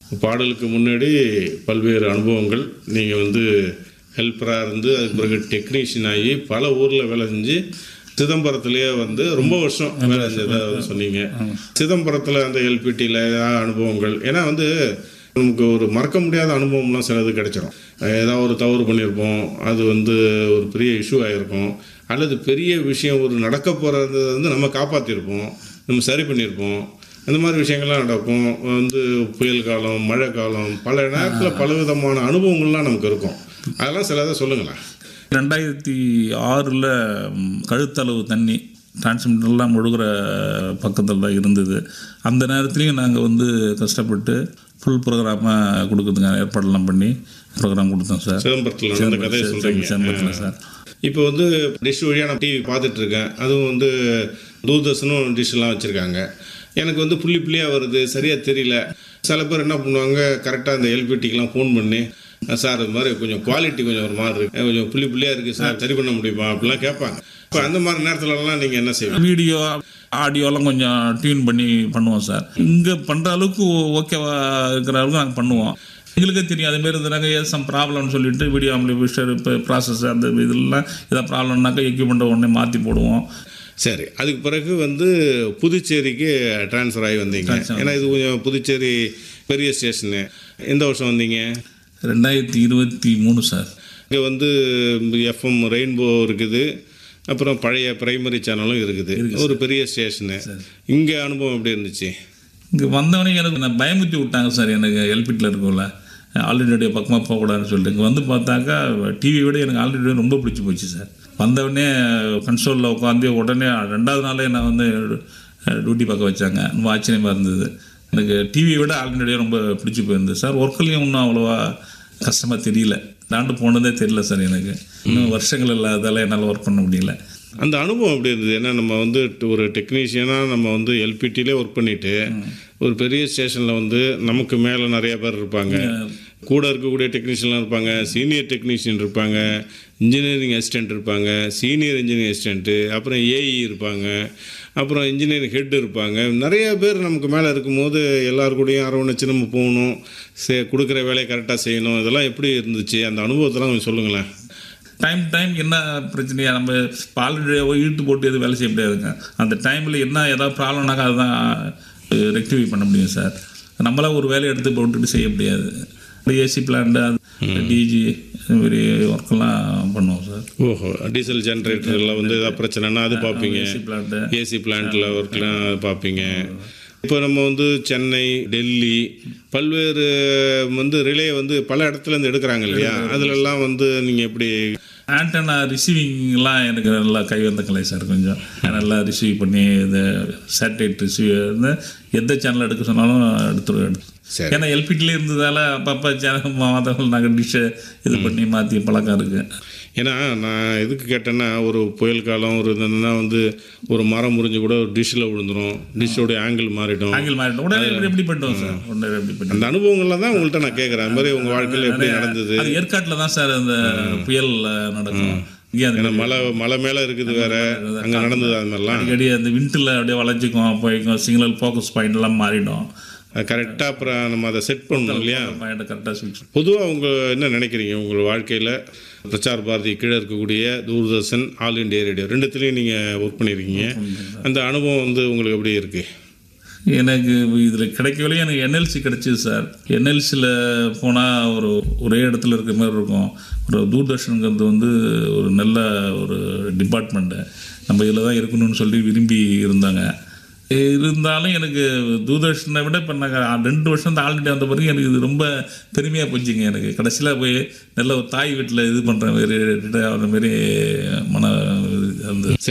பாடலுக்கு முன்னாடி பல்வேறு அனுபவங்கள் நீங்கள் வந்து ஹெல்ப்பராக இருந்து அதுக்கு பிறகு டெக்னீஷியன் ஆகி பல ஊரில் வேலை செஞ்சு சிதம்பரத்துலேயே வந்து ரொம்ப வருஷம் வேலை செஞ்சதை சொன்னீங்க சிதம்பரத்தில் அந்த எல்பிடியில் ஏதாவது அனுபவங்கள் ஏன்னா வந்து நமக்கு ஒரு மறக்க முடியாத அனுபவம்லாம் சிலது கிடைச்சிடும் ஏதாவது ஒரு தவறு பண்ணியிருப்போம் அது வந்து ஒரு பெரிய இஷ்யூ ஆகிருக்கும் அல்லது பெரிய விஷயம் ஒரு நடக்க போகிறது வந்து நம்ம காப்பாற்றிருப்போம் நம்ம சரி பண்ணியிருப்போம் இந்த மாதிரி விஷயங்கள்லாம் நடக்கும் வந்து புயல் காலம் மழை காலம் பல நேரத்தில் பல விதமான அனுபவங்கள்லாம் நமக்கு இருக்கும் அதெல்லாம் சிலதை சொல்லுங்களேன் ரெண்டாயிரத்தி ஆறில் கழுத்தளவு தண்ணி டிரான்ஸ்மிட்டர்லாம் முழுகிற பக்கத்தில் தான் இருந்தது அந்த நேரத்துலையும் நாங்கள் வந்து கஷ்டப்பட்டு ஃபுல் ப்ரோக்ராமாக கொடுக்குறதுக்கான ஏற்பாடெல்லாம் பண்ணி ப்ரோக்ராம் கொடுத்தோம் சார் சிதம்பரத்தில் நடந்த கதையை சொல்கிறீங்க சிதம்பரத்தில் சார் இப்போ வந்து டிஷ் வழியாக நான் டிவி பார்த்துட்டு இருக்கேன் அதுவும் வந்து தூர்தர்ஷனும் டிஷ்லாம் வச்சுருக்காங்க எனக்கு வந்து புள்ளி புள்ளியாக வருது சரியாக தெரியல சில பேர் என்ன பண்ணுவாங்க கரெக்டாக இந்த எல்பிடிக்கெலாம் ஃபோன் பண்ணி சார் இது மாதிரி கொஞ்சம் குவாலிட்டி கொஞ்சம் ஒரு மாதிரி இருக்குது கொஞ்சம் புள்ளி புள்ளியாக இருக்குது சார் சரி பண்ண முடியுமா அப்படிலாம் கேட்பாங்க இப்போ அந்த மாதிரி நேரத்துலலாம் நீங்கள் என்ன செய்வீங்க வீடியோ ஆடியோலாம் கொஞ்சம் டியூன் பண்ணி பண்ணுவோம் சார் இங்கே பண்ணுற அளவுக்கு ஓகேவா இருக்கிற அளவுக்கு நாங்கள் பண்ணுவோம் எங்களுக்கே தெரியும் அதேமாரி இருந்தாங்க ஏதாவது சம் ப்ராப்ளம்னு சொல்லிட்டு வீடியோ அம்ப்ளிஃபிஷர் இப்போ ப்ராசஸ் அந்த இதெல்லாம் ஏதாவது ப்ராப்ளம்னாக்கா எக்யூப்மெண்ட்டை உடனே மாற்றி போடுவோம் சரி அதுக்கு பிறகு வந்து புதுச்சேரிக்கு ட்ரான்ஸ்ஃபர் ஆகி வந்தீங்க ஏன்னா இது கொஞ்சம் புதுச்சேரி பெரிய ஸ்டேஷனு எந்த வருஷம் வந்தீங்க ரெண்டாயிரத்தி இருபத்தி மூணு சார் இங்கே வந்து எஃப்எம் ரெயின்போ இருக்குது அப்புறம் பழைய பிரைமரி சேனலும் இருக்குது ஒரு பெரிய ஸ்டேஷனு இங்கே அனுபவம் எப்படி இருந்துச்சு இங்கே வந்தவனே எனக்கு நான் பயமுத்தி விட்டாங்க சார் எனக்கு எல்பிட்டில் இருக்கும்ல ஆல்ரெடி ரேடியோ பக்கமாக போகக்கூடாதுன்னு சொல்லிட்டு இங்கே வந்து பார்த்தாக்கா டிவியை விட எனக்கு ஆல்ரெடி ரேடியோ ரொம்ப பிடிச்சி போச்சு சார் வந்தவொடனே கன்சோலில் உட்காந்து உடனே ரெண்டாவது நாளே நான் வந்து டியூட்டி பார்க்க வச்சாங்க ரொம்ப ஆச்சரியமாக இருந்தது எனக்கு டிவியை விட ஆல்ரெடி ரேடியோ ரொம்ப பிடிச்சி போயிருந்தது சார் ஒர்க்லேயும் இன்னும் அவ்வளோவா கஷ்டமாக தெரியல தாண்டு போனதே தெரியல சார் எனக்கு இன்னும் வருஷங்கள் இல்லாதால என்னால் ஒர்க் பண்ண முடியல அந்த அனுபவம் எப்படி இருந்தது ஏன்னா நம்ம வந்து ஒரு டெக்னீஷியனாக நம்ம வந்து எல்பிடிலே ஒர்க் பண்ணிட்டு ஒரு பெரிய ஸ்டேஷனில் வந்து நமக்கு மேலே நிறைய பேர் இருப்பாங்க கூட இருக்கக்கூடிய டெக்னீஷியன்லாம் இருப்பாங்க சீனியர் டெக்னீஷியன் இருப்பாங்க இன்ஜினியரிங் அசிஸ்டன்ட் இருப்பாங்க சீனியர் இன்ஜினியரிங் அசிஸ்டண்ட்டு அப்புறம் ஏஇ இருப்பாங்க அப்புறம் இன்ஜினியரிங் ஹெட் இருப்பாங்க நிறைய பேர் நமக்கு மேலே இருக்கும்போது எல்லார் கூடயும் அரவணைச்சு நம்ம போகணும் சே கொடுக்குற வேலையை கரெக்டாக செய்யணும் இதெல்லாம் எப்படி இருந்துச்சு அந்த அனுபவத்தெல்லாம் கொஞ்சம் சொல்லுங்களேன் டைம் டைம் என்ன பிரச்சனையா நம்ம ஆல்ரெடி இழுத்து போட்டு எதுவும் வேலை செய்ய முடியாதுங்க அந்த டைமில் என்ன ஏதாவது ப்ராப்ளம்னாக்கா அதுதான் ரெக்டிஃபை பண்ண முடியும் சார் நம்மளாம் ஒரு வேலையை எடுத்து போட்டுட்டு செய்ய முடியாது ஏசி பிளான்ட் டிஜி இதுமாரி ஒர்க்கெல்லாம் பண்ணுவோம் சார் ஓஹோ டீசல் ஜென்ரேட்டரில் வந்து ஏதாவது பிரச்சனைனா அது பார்ப்பீங்க ஏசி பிளான்ட்டு ஏசி பிளான்ட்டில் ஒர்க்லாம் பார்ப்பீங்க இப்போ நம்ம வந்து சென்னை டெல்லி பல்வேறு வந்து ரிலே வந்து பல இடத்துல இருந்து எடுக்கிறாங்க இல்லையா அதுலலாம் வந்து நீங்கள் எப்படி ஆண்டனா ரிசீவிங்லாம் எனக்கு நல்லா கை வந்த கலை சார் கொஞ்சம் நல்லா ரிசீவ் பண்ணி இந்த சேட்டலைட் ரிசீவ் வந்து எந்த சேனல் எடுக்க சொன்னாலும் எடுத்துருவேன் சரி. ஏன்னா எல்பிடிலே இருந்ததால் அப்பப்போ சேனல் மாதங்கள் நாங்கள் டிஷ்ஷை இது பண்ணி மாற்றி பழக்கம் இருக்குது ஏன்னா நான் எதுக்கு கேட்டேன்னா ஒரு புயல் காலம் ஒரு இதுன்னா வந்து ஒரு மரம் முறிஞ்சு கூட ஒரு டிஷ்ஷில் விழுந்துரும் டிஷ்ஷோடைய ஆங்கிள் மாறிடும் ஆங்கில் மாறிட்டோம் உடனே எப்படி எப்படி பண்ணிட்டோம் சார் உடனே எப்படி பண்ணி அந்த அனுபவங்கள்ல தான் உங்கள்கிட்ட நான் கேட்குறேன் அது மாதிரி உங்கள் வாழ்க்கையில் எப்படி நடந்தது அது ஏற்காட்டில் தான் சார் அந்த புயல் நடக்கும் இங்கே அந்த ஏன்னா மலை மலை மேலே இருக்குது வேற அங்கே நடந்தது அது மாதிரிலாம் அடிக்கடி அந்த விண்டில் அப்படியே வளைஞ்சிக்கும் போய்க்கும் சிக்னல் ஃபோக்கஸ் பாயிண்ட் எல்லாம் மாறிடும் கரெக்டாக அப்புறம் நம்ம அதை செட் பண்ணணும் இல்லையா பாயிண்ட்டை கரெக்டாக ஸ்விட்ச் பொதுவாக உங்க என்ன நினைக்கிறீங்க உங்கள் வாழ்க்கையில் பிரச்சார் பாரதி கீழே இருக்கக்கூடிய தூர்தர்ஷன் ஆல் இண்டியா ரேடியோ ரெண்டுத்துலேயும் நீங்கள் ஒர்க் பண்ணியிருக்கீங்க அந்த அனுபவம் வந்து உங்களுக்கு எப்படி இருக்குது எனக்கு இதில் கிடைக்கவில்லை எனக்கு என்எல்சி கிடைச்சிது சார் என்எல்சியில் போனால் ஒரு ஒரே இடத்துல இருக்கிற மாதிரி இருக்கும் ஒரு தூர்தர்ஷனுங்கிறது வந்து ஒரு நல்ல ஒரு டிபார்ட்மெண்ட்டு நம்ம இதில் தான் இருக்கணும்னு சொல்லி விரும்பி இருந்தாங்க இருந்தாலும் எனக்கு தூர்தர்ஷனை விட இப்போ நாங்கள் ரெண்டு வருஷம் தான் ஆல்ரெடி வந்த பிறகு எனக்கு இது ரொம்ப பெருமையாக போச்சுங்க எனக்கு கடைசியில் போய் நல்ல ஒரு தாய் வீட்டில் இது பண்ணுற மாரி ரிட்டையர் ஆகிற மாரி மன அந்த